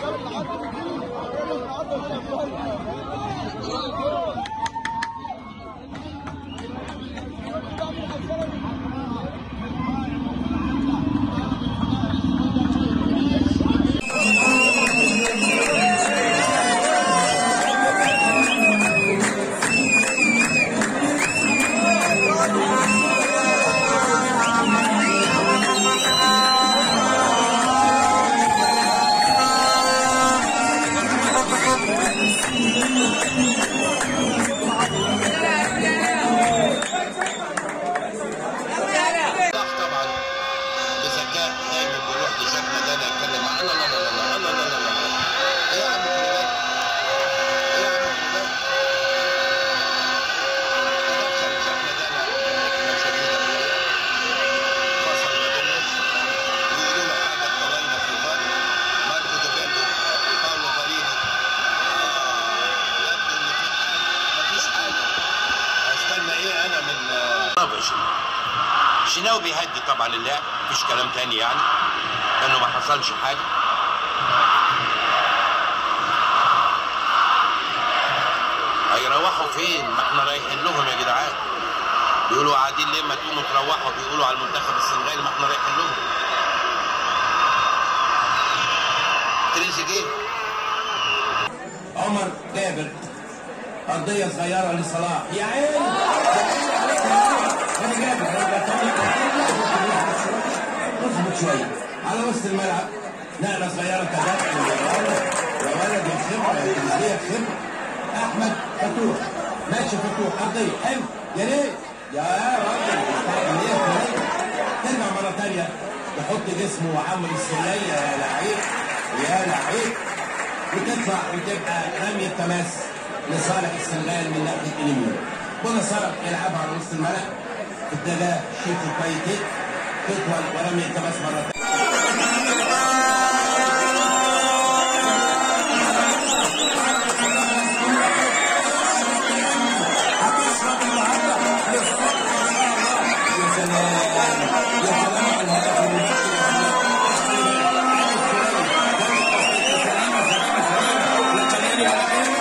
صح طبعا بذكاء دايما بيروح لشكل ده انا اتكلم معاه لا لا لا لا لا لا لا لا لا ايه يا عم خلي بالك ايه يا عم خلي بالك تدخل شكل ده انا كلمه شديده شويه فصل ما بينهم ويقولوا له حاجه تولى في الفار ماركو دوبيلو باولو فاريني يبدو ان في حاجه مفيش حاجه استنى ايه انا من برافو يا شيماء الشناوي بيهدي طبعا اللعب مفيش كلام تاني يعني لانه ما حصلش حاجه هيروحوا فين ما احنا رايحين لهم يا جدعان بيقولوا قاعدين ليه ما تقوموا تروحوا بيقولوا على المنتخب السنغالي ما احنا رايحين لهم تريزيجيه عمر جابر أرضية صغيرة لصلاح يا عيني أنا جابر اظبط شوية على وسط الملعب نقلة صغيرة كذلك يا ولد يا ولد يا خبرة يا تنزية خبرة أحمد فتوح ماشي فتوح أرضية حلو يا ريت يا راجل ليه ترجع مرة تانية يحط جسمه وعمل السلية يا لعيب يا لعيب وتطلع وتبقى رمية تماس لصالح السنغال من ناحية اليمين. بونا سارة يلعبها على وسط الملعب اتجاه شيخ كويتي تطول ورمية تماس مرة تانية. يا سلام يا سلام على الهدف المبكر يا سلام.